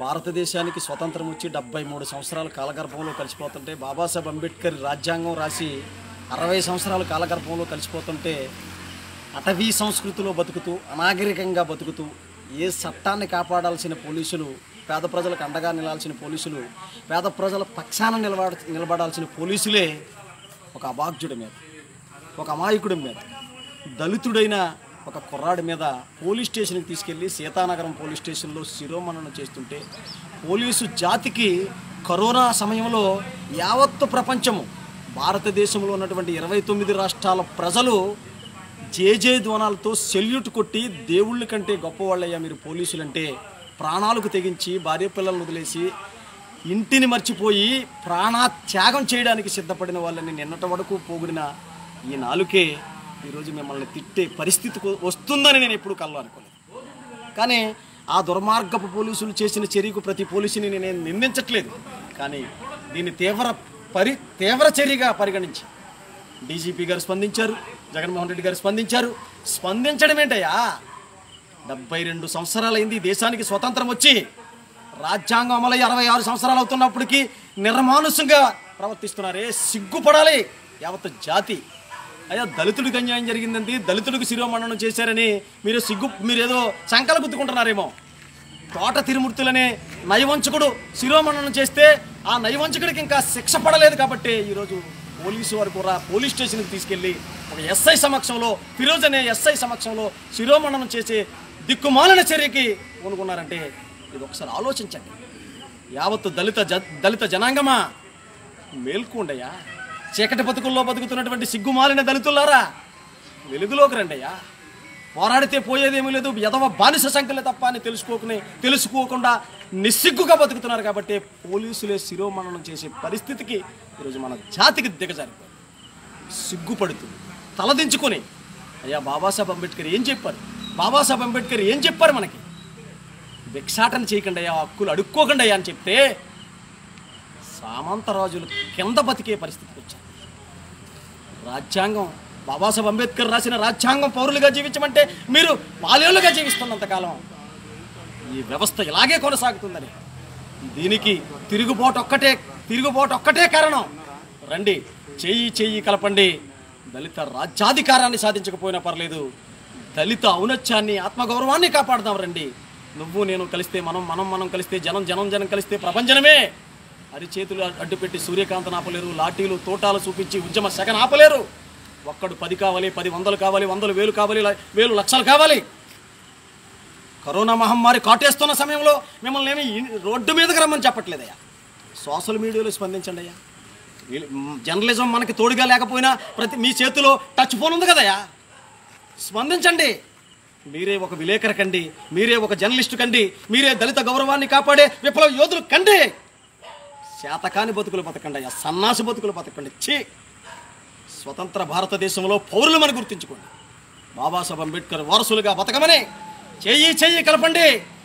భారతదేశానికి స్వతంత్రం వచ్చి డెబ్బై మూడు సంవత్సరాల కాలగర్భంలో కలిసిపోతుంటే బాబాసాహెబ్ అంబేద్కర్ రాజ్యాంగం రాసి అరవై సంవత్సరాల కాలగర్భంలో కలిసిపోతుంటే అటవీ సంస్కృతిలో బతుకుతూ అనాగరికంగా బతుకుతూ ఏ చట్టాన్ని కాపాడాల్సిన పోలీసులు పేద ప్రజలకు అండగా నిలాల్సిన పోలీసులు పేద ప్రజల పక్షాన నిలబడ నిలబడాల్సిన పోలీసులే ఒక అభాగ్యుడి మీద ఒక అమాయకుడి మీద దళితుడైన ఒక కుర్రాడి మీద పోలీస్ స్టేషన్కి తీసుకెళ్ళి సీతానగరం పోలీస్ స్టేషన్లో శిరోమణన చేస్తుంటే పోలీసు జాతికి కరోనా సమయంలో యావత్తు ప్రపంచము భారతదేశంలో ఉన్నటువంటి ఇరవై తొమ్మిది రాష్ట్రాల ప్రజలు జేజే ధ్వనాలతో సెల్యూట్ కొట్టి దేవుళ్ళ కంటే గొప్పవాళ్ళయ్యా మీరు పోలీసులంటే ప్రాణాలకు తెగించి భార్య పిల్లలను వదిలేసి ఇంటిని మర్చిపోయి ప్రాణత్యాగం చేయడానికి సిద్ధపడిన వాళ్ళని నిన్నటి వరకు పోగుడిన ఈ నాలుకే ఈరోజు మిమ్మల్ని తిట్టే పరిస్థితికి వస్తుందని నేను ఎప్పుడు కల్లో అనుకోలేదు కానీ ఆ దుర్మార్గపు పోలీసులు చేసిన చర్యకు ప్రతి పోలీసుని నేను నిందించట్లేదు కానీ దీన్ని తీవ్ర పరి తీవ్ర చర్యగా పరిగణించి డీజీపీ గారు స్పందించారు జగన్మోహన్ రెడ్డి గారు స్పందించారు స్పందించడం ఏంటయ్యా డెబ్బై రెండు సంవత్సరాలైంది ఈ దేశానికి స్వతంత్రం వచ్చి రాజ్యాంగం అమలై అరవై ఆరు సంవత్సరాలు అవుతున్నప్పటికీ నిర్మానుసంగా ప్రవర్తిస్తున్నారే సిగ్గుపడాలి యావత్ జాతి అయ్యా దళితుడికి అన్యాయం జరిగిందండి దళితుడికి శిరోమణనం చేశారని మీరు సిగ్గు మీరేదో సంకలు గుర్తుకుంటున్నారేమో తోట తిరుమూర్తులనే నయవంచకుడు శిరోమణనం చేస్తే ఆ నయవంచకుడికి ఇంకా శిక్ష పడలేదు కాబట్టి ఈరోజు పోలీసు వారు కూడా పోలీస్ స్టేషన్కి తీసుకెళ్ళి ఒక ఎస్ఐ సమక్షంలో ఫిరోజ్ అనే ఎస్ఐ సమక్షంలో శిరోమణనం చేసే దిక్కుమాలిన చర్యకి పూనుకున్నారంటే ఇది ఒకసారి ఆలోచించండి యావత్తు దళిత జ దళిత జనాంగమా మేల్కోండయ్యా చీకటి బతుకుల్లో బతుకుతున్నటువంటి సిగ్గుమాలిన దళితులారా వెలుగులోకి రండయ్యా పోరాడితే పోయేదేమీ లేదు ఎదవ బానిస సంఖ్యలే తప్ప అని తెలుసుకోకుని తెలుసుకోకుండా నిస్సిగ్గుగా బతుకుతున్నారు కాబట్టి పోలీసులే శిరోమణనం చేసే పరిస్థితికి ఈరోజు మన జాతికి దిగజారిపోయింది సిగ్గుపడుతూ తలదించుకొని అయ్యా బాబాసాహెబ్ అంబేద్కర్ ఏం చెప్పారు బాబాసాహెబ్ అంబేద్కర్ ఏం చెప్పారు మనకి భిక్షాటన చేయకండి అయ్యా హక్కులు అడుక్కోకండి అయ్యా అని చెప్తే సామంతరాజులు కింద బతికే పరిస్థితికి వచ్చారు రాజ్యాంగం బాబాసాహెబ్ అంబేద్కర్ రాసిన రాజ్యాంగం పౌరులుగా జీవించమంటే మీరు బాల్యులుగా జీవిస్తున్నంతకాలం ఈ వ్యవస్థ ఇలాగే కొనసాగుతుందని దీనికి తిరుగుబాటు ఒక్కటే తిరుగుబాటు ఒక్కటే కారణం రండి చెయ్యి చెయ్యి కలపండి దళిత రాజ్యాధికారాన్ని సాధించకపోయినా పర్లేదు దళిత ఔన్నత్యాన్ని ఆత్మగౌరవాన్ని కాపాడదాం రండి నువ్వు నేను కలిస్తే మనం మనం మనం కలిస్తే జనం జనం జనం కలిస్తే ప్రపంచనమే అరిచేతులు అడ్డుపెట్టి సూర్యకాంతను ఆపలేరు లాఠీలు తోటాలు చూపించి ఉద్యమ సెగను ఆపలేరు ఒక్కడు పది కావాలి పది వందలు కావాలి వందలు వేలు కావాలి ల- వేలు లక్షలు కావాలి కరోనా మహమ్మారి కాటేస్తున్న సమయంలో మిమ్మల్ని ఏమి ఇ- రోడ్డు మీదకి రమ్మని చెప్పట్లేదయ్యా సోషల్ మీడియాలో స్పందించండి అయ్యా వీళ్ళు- మ్, జర్నలిజం మనకి తోడుగా లేకపోయినా ప్రతి మీ చేతిలో టచ్ ఫోన్ ఉంది కదయ్యా స్పందించండి మీరే ఒక విలేకరు కండి మీరే ఒక జర్నలిస్టు కండి మీరే దళిత గౌరవాన్ని కాపాడే విప్లవ యోధులు కండి శాతకాని బతుకులు బతకండి అయ్యా సన్నాసి బతుకులు బతకండి ఛీ స్వతంత్ర భారతదేశంలో పౌరులమని గుర్తించుకోండి బాబాసాహెబ్ అంబేద్కర్ వారసులుగా బతకమని చెయ్యి చెయ్యి కలపండి